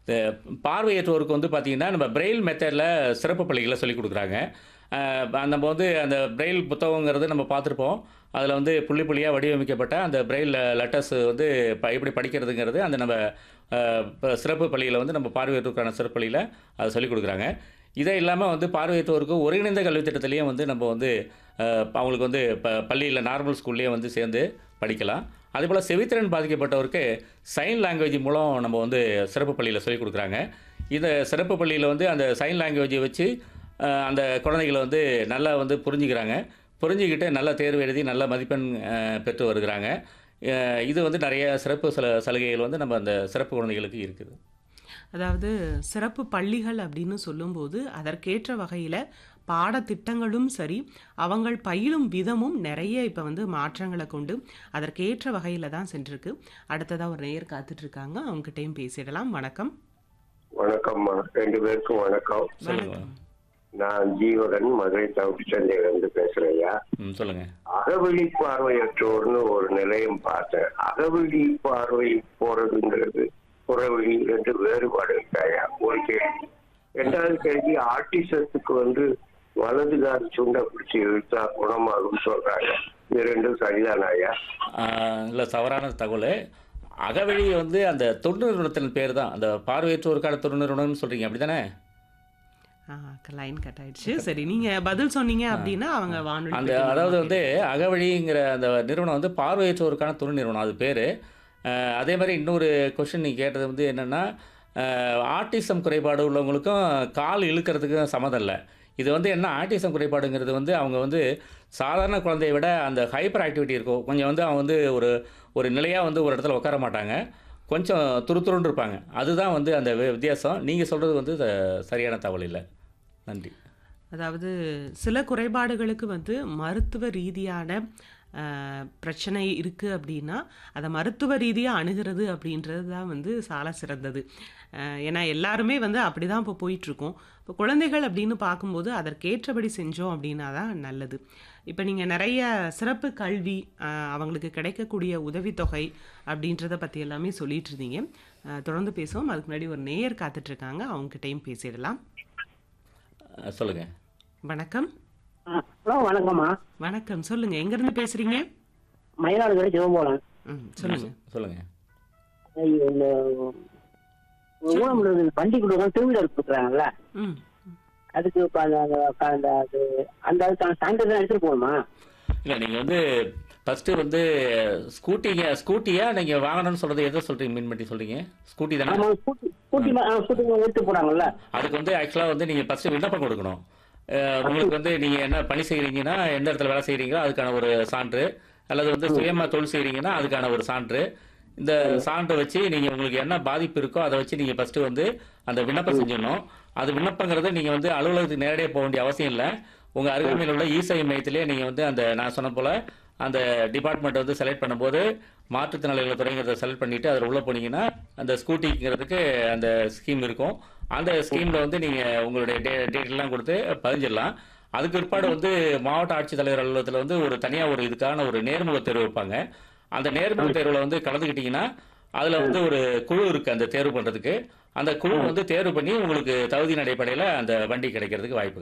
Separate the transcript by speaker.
Speaker 1: இந்த பார்வையற்றோருக்கு வந்து பார்த்தீங்கன்னா நம்ம பிரெயில் மெத்தடில் சிறப்பு பள்ளிகளை சொல்லிக் கொடுக்குறாங்க அஹ், நம்ம வந்து அந்த பிரெயில் புத்தகங்கிறது நம்ம பார்த்துருப்போம் அதில் வந்து புள்ளி புள்ளியாக வடிவமைக்கப்பட்ட அந்த பிரெயில் லெட்டர்ஸ் வந்து ப எப்படி படிக்கிறதுங்கிறது அந்த நம்ம அஹ், இப்ப சிறப்பு பள்ளியில் வந்து நம்ம பார்வையற்றோருக்கான சிறப்பு பள்ளியில் அதை சொல்லிக் கொடுக்குறாங்க இதே இல்லாமல் வந்து பார்வையற்றோருக்கு ஒருங்கிணைந்த கல்வி திட்டத்திலையும் வந்து நம்ம வந்து அஹ், அவங்களுக்கு வந்து ப பள்ளியில் நார்மல் ஸ்கூல்லேயே வந்து சேர்ந்து படிக்கலாம் அதேபோல் செவித்திறன் பாதிக்கப்பட்டவருக்கு சைன் லாங்குவேஜ் மூலம் நம்ம வந்து சிறப்பு பள்ளியில் சொல்லிக் கொடுக்குறாங்க இந்த சிறப்பு பள்ளியில் வந்து அந்த சைன் லாங்குவேஜை வச்சு அஹ், அந்த குழந்தைகளை வந்து நல்லா வந்து புரிஞ்சுக்கிறாங்க புரிஞ்சுக்கிட்டு நல்ல தேர்வு எழுதி நல்ல மதிப்பெண் அஹ், பெற்று வருகிறாங்க அஹ், இது வந்து நிறைய சிறப்பு சல சலுகைகள் வந்து நம்ம அந்த சிறப்பு குழந்தைகளுக்கு இருக்குது
Speaker 2: அதாவது சிறப்பு பள்ளிகள் அப்படின்னு சொல்லும்போது அதற்கேற்ற வகையில் பாடத்திட்டங்களும் சரி அவங்கள் பயிலும் விதமும் நிறைய இப்போ வந்து மாற்றங்களை கொண்டு அதற்கேற்ற வகையில் தான் சென்றிருக்கு அடுத்ததாக ஒரு நேயர் காத்துட்டு இருக்காங்க அவங்ககிட்டயும் பேசிடலாம் வணக்கம்
Speaker 3: வணக்கம்மா ரெண்டு பேருக்கும் வணக்கம்
Speaker 1: சொல்லுங்க
Speaker 3: நான் ஜீவகன் மதுரை தவிட்டு சந்தையிலிருந்து பேசுறேன்யா
Speaker 1: ம் சொல்லுங்கள்
Speaker 3: அகவழி பார்வையற்றோர்னு ஒரு நிலையம் பார்த்தேன் அகவழி பார்வை போறதுங்கிறது புறவழி ரெண்டு வேறுபாடு இருக்காயா ஒரு கேள்வி ரெண்டாவது கேள்வி ஆர்டிசத்துக்கு வந்து வலது கால் சுண்டை பிடிச்சி இழுத்தா குணமாகும் சொல்றாங்க இது ரெண்டும் சரிதானாயா
Speaker 1: இல்லை தவறான தகவல் அகவழி வந்து அந்த தொண்டு நிறுவனத்தின் பேர் தான் அந்த பார்வையற்றோருக்கான தொண்டு நிறுவனம்னு சொல்கிறீங்க அப்படி தானே
Speaker 2: லைன் கட் ஆயிடுச்சு சரி நீங்கள் பதில் சொன்னீங்க அப்படின்னா அவங்க வானொலி
Speaker 1: அந்த
Speaker 2: பெட்டி
Speaker 1: அதாவது
Speaker 2: மூலமா
Speaker 1: வந்து அகவழிங்கிற அந்த நிறுவனம் வந்து பார்வையற்றோருக்கான தொண்டு நிறுவனம் அது பேர் அதே மாதிரி இன்னொரு கொஷின் நீங்கள் கேட்டது வந்து என்னென்னா ஆட்டிசம் குறைபாடு உள்ளவங்களுக்கும் கால் இழுக்கிறதுக்கும் சம்மதம் இல்லை இது வந்து என்ன ஆட்டிசம் குறைபாடுங்கிறது வந்து அவங்க வந்து சாதாரண குழந்தைய விட அந்த ஹைப்பர் ஆக்டிவிட்டி இருக்கும் கொஞ்சம் வந்து அவங்க வந்து ஒரு ஒரு நிலையாக வந்து ஒரு இடத்துல உட்கார மாட்டாங்க கொஞ்சம் துருதுருன்னு இருப்பாங்க அதுதான் வந்து அந்த வி- வித்தியாசம் நீங்கள் சொல்கிறது வந்து த- சரியான தகவல் இல்லை நன்றி
Speaker 2: அதாவது சில குறைபாடுகளுக்கு வந்து மருத்துவ ரீதியான அஹ், பிரச்சனை இருக்குது அப்படின்னா அதை மருத்துவ ரீதியாக அணுகிறது அப்படின்றது தான் வந்து சால சிறந்தது அஹ், ஏன்னா எல்லாருமே வந்து அப்படி தான் இப்போ போயிட்டுருக்கோம் இப்போ குழந்தைகள் அப்படின்னு பார்க்கும்போது அதற்கேற்றபடி செஞ்சோம் அப்படின்னா தான் நல்லது இப்போ நீங்கள் நிறைய சிறப்பு கல்வி அஹ், அவங்களுக்கு கிடைக்கக்கூடிய உதவித்தொகை அப்படின்றத பற்றி எல்லாமே சொல்லிட்டு இருந்தீங்க அஹ், தொடர்ந்து பேசுவோம் அதுக்கு முன்னாடி ஒரு நேயர் காத்துட்ருக்காங்க அவங்ககிட்டயும் பேசிடலாம்
Speaker 1: சொல்லுங்கள்
Speaker 2: வணக்கம்
Speaker 4: ஹலோ வணக்கம்மா
Speaker 2: வணக்கம் சொல்லுங்க எங்க இருந்து பேசுறீங்க
Speaker 4: மயிலாடுதுறை சிவம்போலன்
Speaker 2: ம் சொல்லுங்க
Speaker 1: சொல்லுங்கள்
Speaker 4: ஐயோ, இந்த ஊனமுள்ள வண்டி கொடுக்க டூ வீலர் கொடுக்குறாங்கல்ல
Speaker 2: ம்
Speaker 4: அதுக்கு இப்ப அந்த அந்த அந்த அது அந்த அதுக்கான ஸ்டாண்டர்ட் தான் எடுத்துட்டு போகணுமா
Speaker 1: இல்லை நீங்கள் வந்து ஃபஸ்ட்டு வந்து ஸ்கூட்டிங்க ஸ்கூட்டியா நீங்கள் வாங்கணும்னு சொல்கிறது எதை சொல்கிறீங்க மீன் பண்ணி சொல்கிறீங்க ஸ்கூட்டி தானே
Speaker 4: ஆமா ஸ்கூட்டி ஸ்கூட்டி மா- ஆ, ஸ்கூட்டி எடுத்து போறாங்கல்ல
Speaker 1: அதுக்கு வந்து ஆக்சுவலாக வந்து நீங்கள் ஃபஸ்ட்டு விண்ணப்பம் கொடுக்கணும் அஹ் உங்களுக்கு வந்து நீங்கள் என்ன பணி செய்கிறீங்கன்னா எந்த இடத்துல வேலை செய்கிறீங்களோ அதுக்கான ஒரு சான்று அல்லது வந்து சுயமாக தொழில் செய்கிறீங்கன்னா அதுக்கான ஒரு சான்று இந்த சான்றை வச்சு நீங்கள் உங்களுக்கு என்ன பாதிப்பு இருக்கோ அதை வச்சு நீங்கள் ஃபஸ்ட்டு வந்து அந்த விண்ணப்பம் செஞ்சிடணும் அது விண்ணப்பங்கிறது நீங்கள் வந்து அலுவலகத்துக்கு நேரடியாக போக வேண்டிய அவசியம் இல்லை உங்கள் அருகாமையில் உள்ள இசை மையத்திலே நீங்கள் வந்து அந்த நான் சொன்ன போல் அந்த டிபார்ட்மெண்ட் வந்து செலக்ட் பண்ணும்போது மாற்றுத்திறனாளிகள் துறைங்கிறத செலக்ட் பண்ணிவிட்டு அதில் உள்ளே போனீங்கன்னா அந்த ஸ்கூட்டிங்கிறதுக்கு அந்த ஸ்கீம் இருக்கும் அந்த ஸ்கீமில் வந்து நீங்கள் உங்களுடைய டே டீட்டெயிலாம் கொடுத்து பதிஞ்சிடலாம் அதுக்கு பிற்பாடு வந்து மாவட்ட ஆட்சித்தலைவர் அலுவலகத்தில் வந்து ஒரு தனியாக ஒரு இதுக்கான ஒரு நேர்முக தேர்வு வைப்பாங்க அந்த நேர்முக தேர்வில் வந்து கலந்துக்கிட்டிங்கன்னா அதில் வந்து ஒரு குழு இருக்குது அந்த தேர்வு பண்ணுறதுக்கு அந்த குழு வந்து தேர்வு பண்ணி உங்களுக்கு தகுதியின் அடிப்படையில் அந்த வண்டி கிடைக்கிறதுக்கு வாய்ப்பு